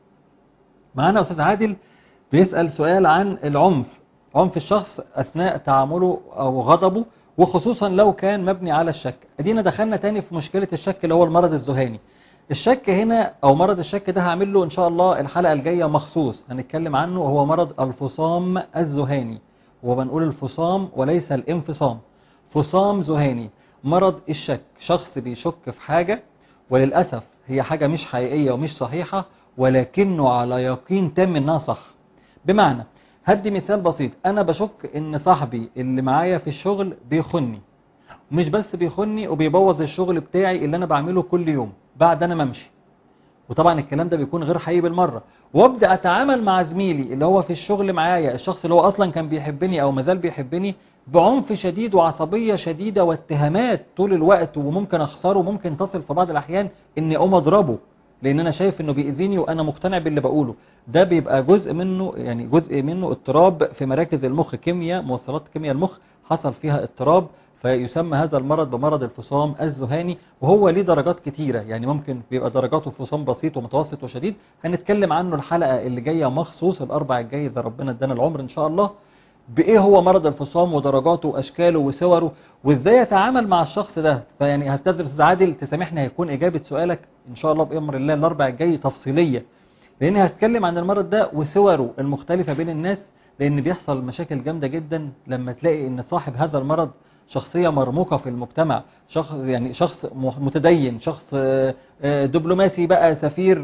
معانا استاذ عادل بيسأل سؤال عن العنف عنف الشخص اثناء تعامله او غضبه وخصوصا لو كان مبني على الشك ادينا دخلنا تاني في مشكلة الشك اللي هو المرض الذهاني الشك هنا او مرض الشك ده هعمل له ان شاء الله الحلقة الجاية مخصوص هنتكلم عنه وهو مرض الفصام الذهاني وبنقول الفصام وليس الانفصام فصام ذهاني مرض الشك شخص بيشك في حاجة وللأسف هي حاجة مش حقيقية ومش صحيحة ولكنه على يقين تام انها صح بمعنى هدي مثال بسيط انا بشك ان صاحبي اللي معايا في الشغل بيخني مش بس بيخني وبيبوظ الشغل بتاعي اللي انا بعمله كل يوم بعد انا ممشي وطبعا الكلام ده بيكون غير حقيقي بالمره وابدا اتعامل مع زميلي اللي هو في الشغل معايا الشخص اللي هو اصلا كان بيحبني او مازال بيحبني بعنف شديد وعصبيه شديده واتهامات طول الوقت وممكن اخسره وممكن تصل في بعض الاحيان اني اقوم اضربه لان انا شايف انه بيأذيني وانا مقتنع باللي بقوله ده بيبقى جزء منه يعني جزء منه اضطراب في مراكز المخ كيمياء موصلات كيمياء المخ حصل فيها اضطراب فيسمى هذا المرض بمرض الفصام الذهاني وهو ليه درجات كتيرة يعني ممكن بيبقى درجاته فصام بسيط ومتوسط وشديد هنتكلم عنه الحلقة اللي جاية مخصوص الأربع الجاي إذا ربنا ادانا العمر إن شاء الله بإيه هو مرض الفصام ودرجاته وأشكاله وصوره وإزاي يتعامل مع الشخص ده فيعني هستاذن أستاذ عادل تسامحني هيكون إجابة سؤالك إن شاء الله بأمر الله الأربع الجاي تفصيلية لأن هتكلم عن المرض ده وصوره المختلفة بين الناس لأن بيحصل مشاكل جامدة جدا لما تلاقي إن صاحب هذا المرض شخصية مرموقة في المجتمع شخص يعني شخص متدين شخص دبلوماسي بقى سفير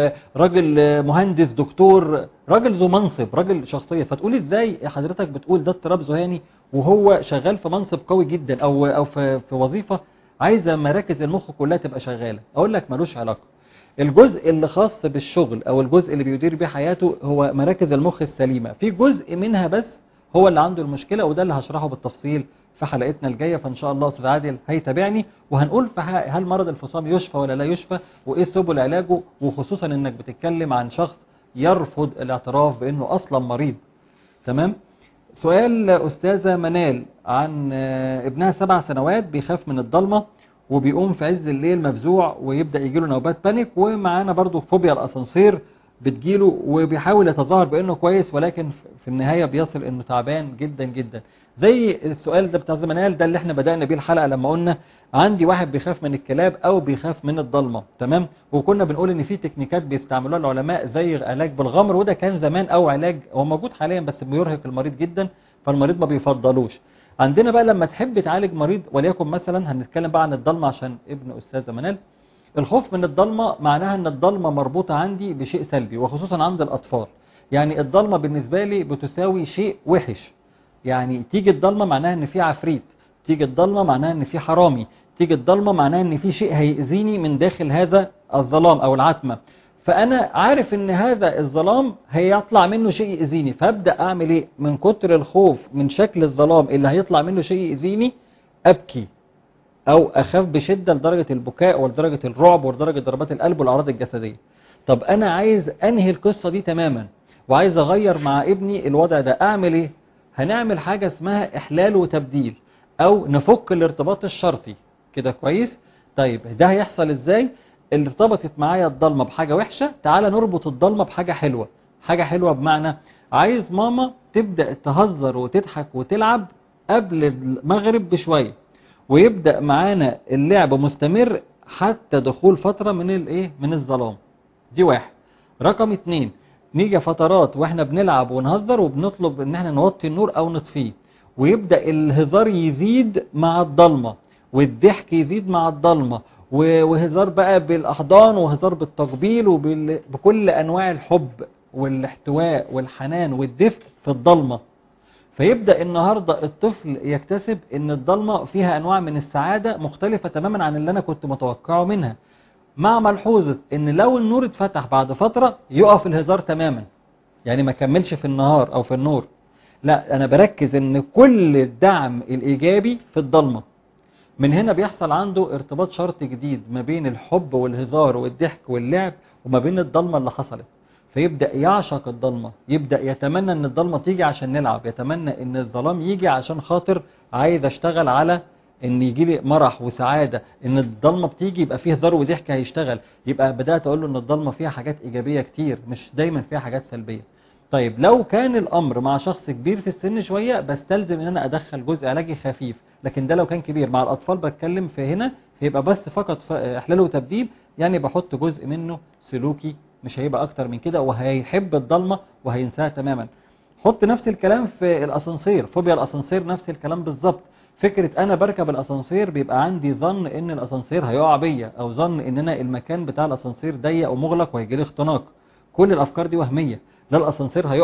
راجل مهندس دكتور راجل ذو منصب راجل شخصية فتقول ازاي حضرتك بتقول ده اضطراب ذهاني وهو شغال في منصب قوي جدا او او في, في وظيفة عايزة مراكز المخ كلها تبقى شغالة اقول لك ملوش علاقة الجزء اللي خاص بالشغل او الجزء اللي بيدير بيه حياته هو مراكز المخ السليمة في جزء منها بس هو اللي عنده المشكلة وده اللي هشرحه بالتفصيل في حلقتنا الجاية فإن شاء الله أستاذ عادل هيتابعني وهنقول في هل مرض الفصام يشفى ولا لا يشفى وإيه سبل علاجه وخصوصا إنك بتتكلم عن شخص يرفض الاعتراف بأنه أصلا مريض تمام سؤال أستاذة منال عن ابنها سبع سنوات بيخاف من الضلمة وبيقوم في عز الليل مفزوع ويبدأ يجيله نوبات بانيك ومعانا برضو فوبيا الأسانسير بتجيله وبيحاول يتظاهر بأنه كويس ولكن في النهاية بيصل أنه تعبان جدا جدا زي السؤال ده بتاع زمنال ده اللي احنا بدأنا بيه الحلقة لما قلنا عندي واحد بيخاف من الكلاب او بيخاف من الضلمة تمام وكنا بنقول ان في تكنيكات بيستعملوها العلماء زي علاج بالغمر وده كان زمان او علاج هو موجود حاليا بس بيرهق المريض جدا فالمريض ما بيفضلوش عندنا بقى لما تحب تعالج مريض وليكن مثلا هنتكلم بقى عن الضلمة عشان ابن استاذ منال الخوف من الضلمة معناها ان الضلمة مربوطة عندي بشيء سلبي وخصوصا عند الاطفال يعني الضلمة بالنسبة لي بتساوي شيء وحش يعني تيجي الضلمة معناها ان في عفريت تيجي الضلمة معناها ان في حرامي تيجي الضلمة معناها ان في شيء هيأذيني من داخل هذا الظلام او العتمة فانا عارف ان هذا الظلام هيطلع منه شيء يأذيني فابدأ اعمل ايه من كتر الخوف من شكل الظلام اللي هيطلع منه شيء يأذيني ابكي او اخاف بشدة لدرجة البكاء ولدرجة الرعب ولدرجة ضربات القلب والاعراض الجسدية طب انا عايز انهي القصة دي تماما وعايز اغير مع ابني الوضع ده اعمل ايه هنعمل حاجة اسمها احلال وتبديل او نفك الارتباط الشرطي كده كويس طيب ده هيحصل ازاي اللي ارتبطت معايا الضلمة بحاجة وحشة تعالى نربط الضلمة بحاجة حلوة حاجة حلوة بمعنى عايز ماما تبدأ تهزر وتضحك وتلعب قبل المغرب بشوية ويبدأ معانا اللعب مستمر حتى دخول فترة من الايه من الظلام دي واحد رقم اتنين نيجي فترات واحنا بنلعب ونهزر وبنطلب ان احنا نوطي النور او نطفيه ويبدأ الهزار يزيد مع الضلمة والضحك يزيد مع الضلمة وهزار بقى بالأحضان وهزار بالتقبيل وبكل أنواع الحب والاحتواء والحنان والدفء في الضلمة فيبدأ النهاردة الطفل يكتسب ان الضلمة فيها أنواع من السعادة مختلفة تماما عن اللي أنا كنت متوقعه منها مع ملحوظة ان لو النور اتفتح بعد فترة يقف الهزار تماما يعني ما كملش في النهار او في النور لا انا بركز ان كل الدعم الايجابي في الضلمة من هنا بيحصل عنده ارتباط شرط جديد ما بين الحب والهزار والضحك واللعب وما بين الضلمة اللي حصلت فيبدأ يعشق الضلمة يبدأ يتمنى ان الضلمة تيجي عشان نلعب يتمنى ان الظلام يجي عشان خاطر عايز اشتغل على ان يجي لي مرح وسعادة ان الضلمة بتيجي يبقى فيه هزار وضحك هيشتغل يبقى بدأت اقول له ان الضلمة فيها حاجات ايجابية كتير مش دايما فيها حاجات سلبية طيب لو كان الامر مع شخص كبير في السن شوية بستلزم ان انا ادخل جزء علاجي خفيف لكن ده لو كان كبير مع الاطفال بتكلم في هنا يبقى بس فقط احلال وتبديل يعني بحط جزء منه سلوكي مش هيبقى اكتر من كده وهيحب الضلمة وهينساها تماما حط نفس الكلام في الاسانسير فوبيا الاسانسير نفس الكلام بالظبط فكرة انا بركب الاسانسير بيبقى عندي ظن ان الاسانسير هيقع بيا او ظن ان انا المكان بتاع الاسانسير ضيق ومغلق وهيجي لي اختناق كل الافكار دي وهمية لا الاسانسير هيقع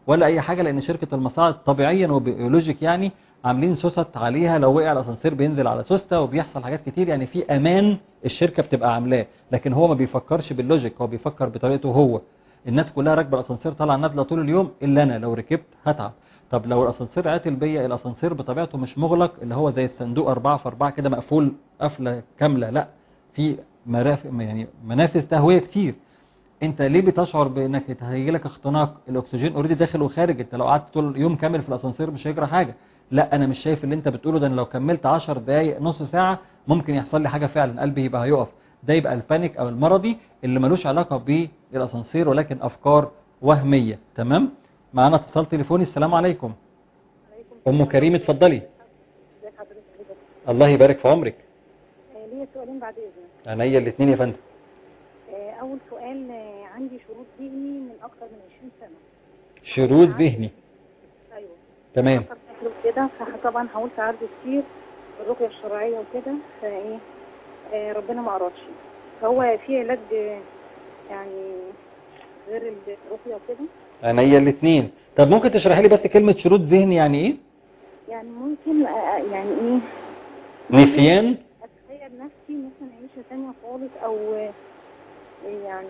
ولا اي حاجه لان شركه المصاعد طبيعيا وبيولوجيك يعني عاملين سوست عليها لو وقع الاسانسير بينزل على سوسته وبيحصل حاجات كتير يعني في امان الشركه بتبقى عاملاه لكن هو ما بيفكرش باللوجيك هو بيفكر بطريقته هو الناس كلها راكبه الاسانسير طالعه نازله طول اليوم الا انا لو ركبت هتعب طب لو الاسانسير عاتل بيا الاسانسير بطبيعته مش مغلق اللي هو زي الصندوق 4 في 4 كده مقفول قفله كامله لا في مرافق يعني منافذ تهويه كتير انت ليه بتشعر بانك هيجي لك اختناق الاكسجين اوريدي داخل وخارج انت لو قعدت طول يوم كامل في الاسانسير مش هيجرى حاجه لا انا مش شايف اللي انت بتقوله ده انا لو كملت 10 دقايق نص ساعه ممكن يحصل لي حاجه فعلا قلبي يبقى هيقف ده يبقى البانيك او المرضي اللي ملوش علاقه بالاسانسير ولكن افكار وهميه تمام معانا اتصال تليفوني السلام عليكم ام كريم اتفضلي ازي حضرتك الله يبارك في عمرك آه، ليا سؤالين بعد اذنك عينيا الاثنين يا فندم آه، اول سؤال آه، عندي شروط ذهني من اكتر من 20 سنه شرود ذهني ايوه تمام حصل سحر وكده فطبعا حاولت اعالجه كتير بالرقيه الشرعيه وكده فايه آه، ربنا ما ارادش فهو في علاج آه، يعني غير الرقيه وكده عينيا الاثنين طب ممكن تشرحي لي بس كلمه شرود ذهني يعني ايه يعني ممكن آه، يعني ايه نسيان اتخيل نفسي مثلا عيشه تانية خالص او آه، يعني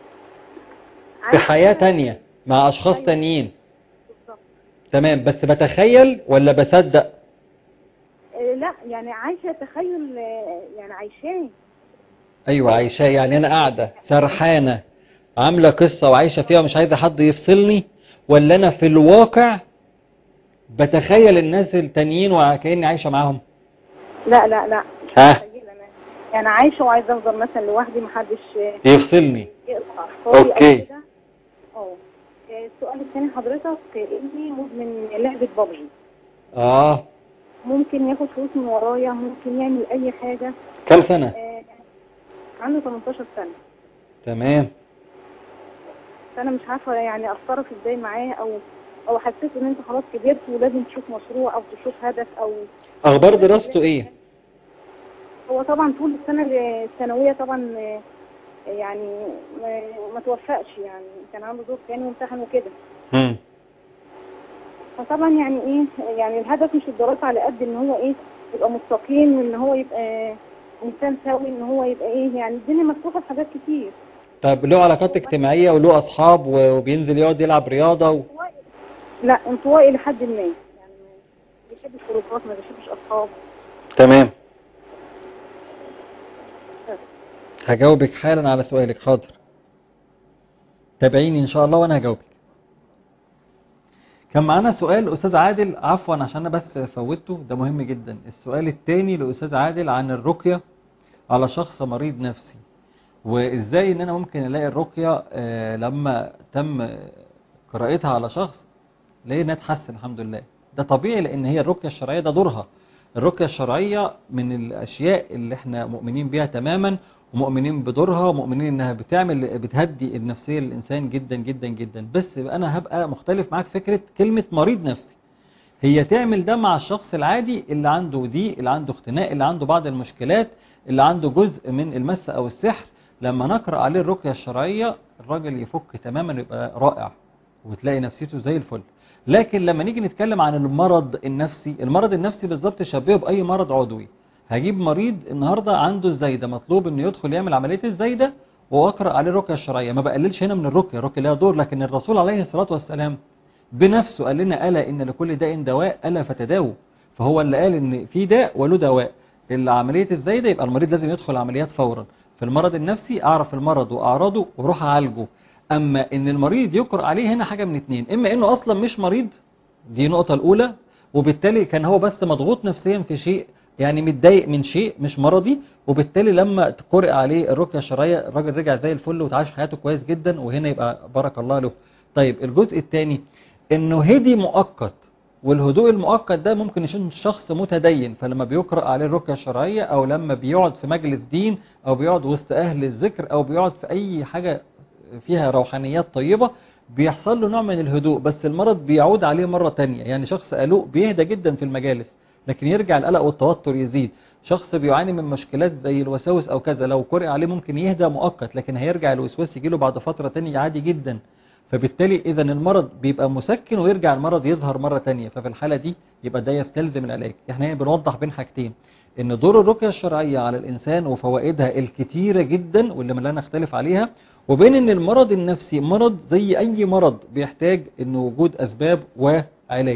في حياه تانية مع اشخاص تانيين بالظبط تمام بس بتخيل ولا بصدق آه، لا يعني عايشه تخيل آه، يعني عايشاه ايوه عايشاه يعني انا قاعده سرحانه عامله قصه وعايشه فيها ومش عايزه حد يفصلني ولا انا في الواقع بتخيل الناس التانيين وكاني عايشه معاهم لا لا لا ها تخيل انا يعني عايشه وعايزه افضل مثلا لوحدي محدش آه، يفصلني يقطع أفكاري أو أوكي. كده. اه آه، السؤال الثاني حضرتك آه، ابني مدمن لعبه بابجي اه ممكن ياخد فلوس من ورايا ممكن يعمل اي حاجه كم سنه آه، عنده 18 سنه تمام فانا مش عارفه يعني اتصرف ازاي معاه او او حسيت ان انت خلاص كبرت ولازم تشوف مشروع او تشوف هدف او اخبار دراسته ايه هو طبعا طول السنه الثانويه طبعا آه، يعني ما, ما توفقش يعني كان عنده دور تاني وامتحن وكده هم. فطبعا يعني ايه يعني الهدف مش الدراسه على قد ان هو ايه يبقى مستقيم ان هو يبقى انسان سوي ان هو يبقى ايه يعني الدنيا مفتوحه لحاجات كتير طب له علاقات اجتماعيه وله اصحاب وبينزل يقعد يلعب رياضه و... لا انطوائي لحد ما يعني ما بيحبش خروجات ما بيحبش اصحاب تمام هجاوبك حالا على سؤالك حاضر تابعيني ان شاء الله وانا هجاوبك كان معانا سؤال استاذ عادل عفوا عشان انا بس فوتته ده مهم جدا السؤال الثاني لاستاذ عادل عن الرقيه على شخص مريض نفسي وازاي ان انا ممكن الاقي الرقيه آه، لما تم قراءتها على شخص لقينا اتحسن الحمد لله ده طبيعي لان هي الرقيه الشرعيه ده دورها الرقيه الشرعيه من الاشياء اللي احنا مؤمنين بيها تماما ومؤمنين بدورها ومؤمنين انها بتعمل بتهدي النفسيه للانسان جدا جدا جدا بس انا هبقى مختلف معاك فكره كلمه مريض نفسي هي تعمل ده مع الشخص العادي اللي عنده ضيق اللي عنده اختناق اللي عنده بعض المشكلات اللي عنده جزء من المس او السحر لما نقرا عليه الرقيه الشرعيه الراجل يفك تماما يبقى رائع وتلاقي نفسيته زي الفل لكن لما نيجي نتكلم عن المرض النفسي المرض النفسي بالظبط شبهه باي مرض عضوي هجيب مريض النهارده عنده الزايده مطلوب انه يدخل يعمل عمليه الزايده واقرا عليه الرقيه الشرعيه ما بقللش هنا من الرقيه الرقيه لها دور لكن الرسول عليه الصلاه والسلام بنفسه قال لنا الا ان لكل داء دواء الا فتداووا فهو اللي قال ان في داء وله دواء العمليه الزايده يبقى المريض لازم يدخل عمليات فورا في المرض النفسي اعرف المرض واعراضه واروح اعالجه اما ان المريض يقرا عليه هنا حاجه من اتنين اما انه اصلا مش مريض دي النقطه الاولى وبالتالي كان هو بس مضغوط نفسيا في شيء يعني متضايق من شيء مش مرضي وبالتالي لما تقرأ عليه الرقيه الشرعيه الراجل رجع زي الفل وتعاش حياته كويس جدا وهنا يبقى بارك الله له طيب الجزء الثاني انه هدي مؤقت والهدوء المؤقت ده ممكن يكون شخص متدين فلما بيقرأ عليه الرقيه الشرعيه او لما بيقعد في مجلس دين او بيقعد وسط اهل الذكر او بيقعد في اي حاجه فيها روحانيات طيبه بيحصل له نوع من الهدوء بس المرض بيعود عليه مرة تانية يعني شخص قلق بيهدى جدا في المجالس لكن يرجع القلق والتوتر يزيد شخص بيعاني من مشكلات زي الوساوس او كذا لو قرئ عليه ممكن يهدى مؤقت لكن هيرجع الوسواس يجيله بعد فترة تانية عادي جدا فبالتالي اذا المرض بيبقى مسكن ويرجع المرض يظهر مرة تانية ففي الحالة دي يبقى ده يستلزم العلاج احنا هنا بنوضح بين حاجتين ان دور الرقية الشرعية على الانسان وفوائدها الكتيرة جدا واللي لا نختلف عليها وبين ان المرض النفسي مرض زي اي مرض بيحتاج ان وجود اسباب وعلاج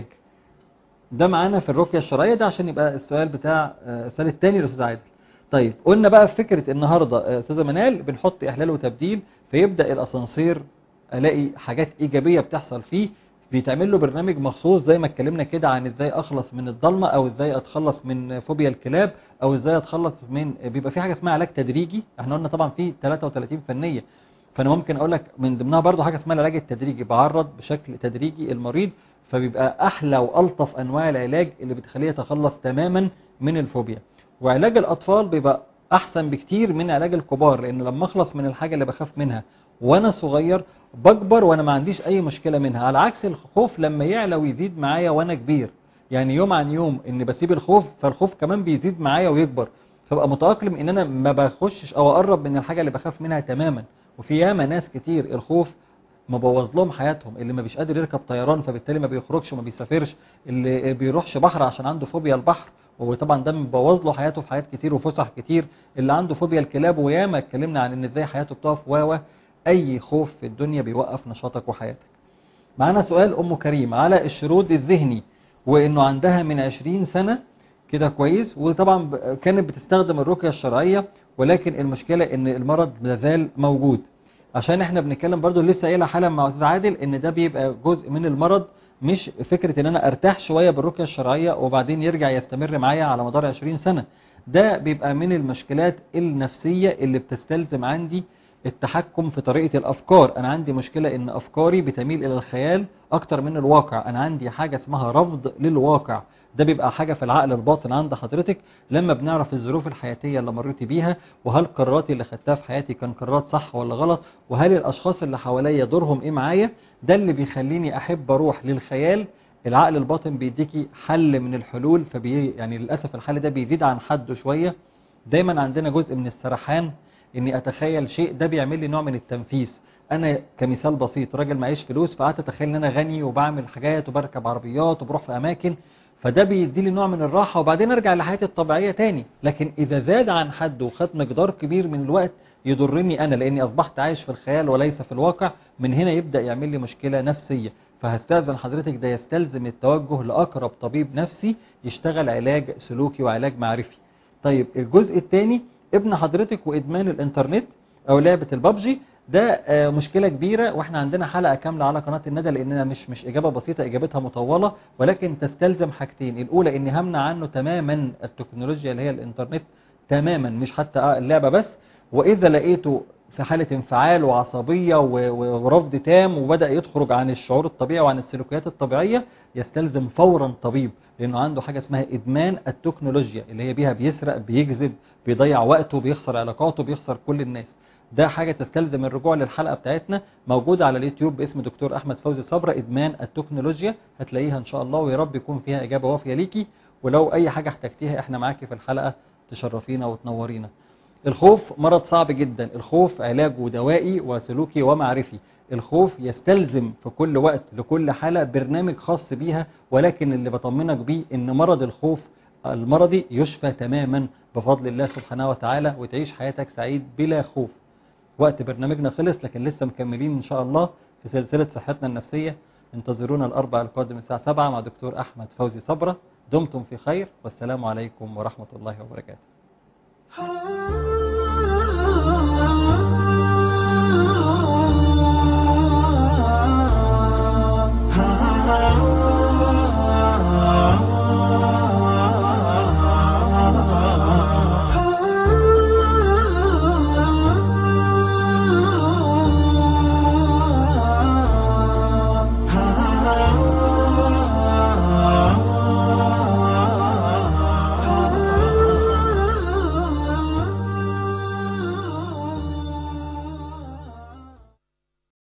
ده معانا في الرقية الشرعية ده عشان يبقى السؤال بتاع آه، السؤال الثاني للاستاذ عادل طيب قلنا بقى في فكرة النهاردة آه، استاذة منال بنحط احلال وتبديل فيبدأ الاسانسير الاقي حاجات ايجابية بتحصل فيه بيتعمل له برنامج مخصوص زي ما اتكلمنا كده عن ازاي اخلص من الضلمة او ازاي اتخلص من فوبيا الكلاب او ازاي اتخلص من بيبقى في حاجة اسمها علاج تدريجي احنا قلنا طبعا في 33 فنية فانا ممكن اقول لك من ضمنها برضو حاجة اسمها العلاج التدريجي بعرض بشكل تدريجي المريض فبيبقى احلى والطف انواع العلاج اللي بتخليه يتخلص تماما من الفوبيا وعلاج الاطفال بيبقى احسن بكتير من علاج الكبار لان لما اخلص من الحاجة اللي بخاف منها وانا صغير بكبر وانا ما عنديش اي مشكلة منها على عكس الخوف لما يعلى ويزيد معايا وانا كبير يعني يوم عن يوم ان بسيب الخوف فالخوف كمان بيزيد معايا ويكبر فبقى متأقلم ان انا ما بخشش او اقرب من الحاجة اللي بخاف منها تماما وفي ياما ناس كتير الخوف مبوظ لهم حياتهم اللي ما بيش قادر يركب طيران فبالتالي ما بيخرجش وما بيسافرش اللي بيروحش بحر عشان عنده فوبيا البحر وطبعا ده مبوظ له حياته في حاجات كتير وفسح كتير اللي عنده فوبيا الكلاب وياما اتكلمنا عن ان ازاي حياته بتقف و اي خوف في الدنيا بيوقف نشاطك وحياتك معانا سؤال ام كريم على الشرود الذهني وانه عندها من 20 سنة كده كويس وطبعا ب- كانت بتستخدم الرقية الشرعية ولكن المشكلة ان المرض لازال موجود عشان احنا بنتكلم برضو لسه قايله حالا مع استاذ عادل ان ده بيبقى جزء من المرض مش فكرة ان انا ارتاح شوية بالرقية الشرعية وبعدين يرجع يستمر معايا على مدار 20 سنة ده بيبقى من المشكلات النفسية اللي بتستلزم عندي التحكم في طريقة الأفكار أنا عندي مشكلة إن أفكاري بتميل إلى الخيال أكتر من الواقع أنا عندي حاجة اسمها رفض للواقع ده بيبقى حاجة في العقل الباطن عند حضرتك لما بنعرف الظروف الحياتية اللي مريت بيها وهل قراراتي اللي خدتها في حياتي كان قرارات صح ولا غلط وهل الأشخاص اللي حواليا دورهم إيه معايا ده اللي بيخليني أحب أروح للخيال العقل الباطن بيديكي حل من الحلول فبي يعني للأسف الحل ده بيزيد عن حده شوية دايما عندنا جزء من السرحان اني اتخيل شيء ده بيعمل لي نوع من التنفيس انا كمثال بسيط راجل معيش فلوس فقعدت اتخيل ان انا غني وبعمل حاجات وبركب عربيات وبروح في اماكن فده بيدي لي نوع من الراحة وبعدين ارجع لحياتي الطبيعية تاني لكن اذا زاد عن حد وخد مقدار كبير من الوقت يضرني انا لاني اصبحت عايش في الخيال وليس في الواقع من هنا يبدأ يعمل لي مشكلة نفسية فهستأذن حضرتك ده يستلزم التوجه لأقرب طبيب نفسي يشتغل علاج سلوكي وعلاج معرفي طيب الجزء الثاني ابن حضرتك وإدمان الإنترنت أو لعبة البابجي ده آه، مشكلة كبيرة واحنا عندنا حلقة كاملة على قناة الندى لأننا مش مش إجابة بسيطة إجابتها مطولة ولكن تستلزم حاجتين الأولى إني همنع عنه تماما التكنولوجيا اللي هي الإنترنت تماما مش حتى آه، اللعبة بس وإذا لقيته في حالة انفعال وعصبية و- و- ورفض تام وبدأ يخرج عن الشعور الطبيعي وعن السلوكيات الطبيعية يستلزم فورا طبيب لأنه عنده حاجة اسمها إدمان التكنولوجيا اللي هي بيها بيسرق بيكذب بيضيع وقته بيخسر علاقاته بيخسر كل الناس ده حاجة تستلزم الرجوع للحلقة بتاعتنا موجودة على اليوتيوب باسم دكتور أحمد فوزي صبرا إدمان التكنولوجيا هتلاقيها إن شاء الله ويا رب يكون فيها إجابة وافية ليكي ولو أي حاجة احتجتيها إحنا معاكي في الحلقة تشرفينا وتنورينا الخوف مرض صعب جدا الخوف علاجه دوائي وسلوكي ومعرفي الخوف يستلزم في كل وقت لكل حالة برنامج خاص بيها ولكن اللي بطمنك بيه ان مرض الخوف المرضي يشفى تماما بفضل الله سبحانه وتعالى وتعيش حياتك سعيد بلا خوف وقت برنامجنا خلص لكن لسه مكملين ان شاء الله في سلسلة صحتنا النفسية انتظرونا الاربع القادم الساعة 7 مع دكتور احمد فوزي صبرة دمتم في خير والسلام عليكم ورحمة الله وبركاته Ah